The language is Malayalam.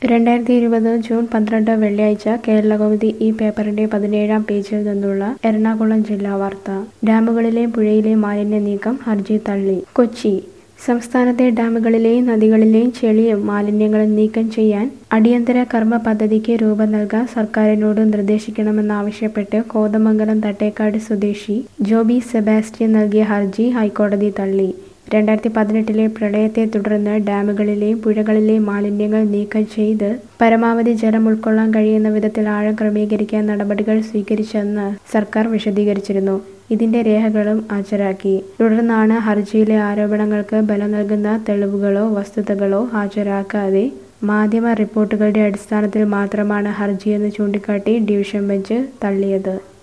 രണ്ടായിരത്തി ഇരുപത് ജൂൺ പന്ത്രണ്ട് വെള്ളിയാഴ്ച കേരളകൗമുദി ഈ പേപ്പറിന്റെ പതിനേഴാം പേജിൽ നിന്നുള്ള എറണാകുളം ജില്ലാ വാർത്ത ഡാമുകളിലെയും പുഴയിലെയും മാലിന്യ നീക്കം ഹർജി തള്ളി കൊച്ചി സംസ്ഥാനത്തെ ഡാമുകളിലെയും നദികളിലെയും ചെളിയും മാലിന്യങ്ങളും നീക്കം ചെയ്യാൻ അടിയന്തര കർമ്മ പദ്ധതിക്ക് രൂപം നൽകാൻ സർക്കാരിനോട് നിർദ്ദേശിക്കണമെന്നാവശ്യപ്പെട്ട് കോതമംഗലം തട്ടേക്കാട് സ്വദേശി ജോബി സെബാസ്റ്റ്യൻ നൽകിയ ഹർജി ഹൈക്കോടതി തള്ളി രണ്ടായിരത്തി പതിനെട്ടിലെ പ്രളയത്തെ തുടർന്ന് ഡാമുകളിലെയും പുഴകളിലെയും മാലിന്യങ്ങൾ നീക്കം ചെയ്ത് പരമാവധി ജലം ഉൾക്കൊള്ളാൻ കഴിയുന്ന വിധത്തിൽ ആഴം ക്രമീകരിക്കാൻ നടപടികൾ സ്വീകരിച്ചെന്ന് സർക്കാർ വിശദീകരിച്ചിരുന്നു ഇതിന്റെ രേഖകളും ഹാജരാക്കി തുടർന്നാണ് ഹർജിയിലെ ആരോപണങ്ങൾക്ക് ബലം നൽകുന്ന തെളിവുകളോ വസ്തുതകളോ ഹാജരാക്കാതെ മാധ്യമ റിപ്പോർട്ടുകളുടെ അടിസ്ഥാനത്തിൽ മാത്രമാണ് ഹർജിയെന്ന് ചൂണ്ടിക്കാട്ടി ഡിവിഷൻ ബെഞ്ച് തള്ളിയത്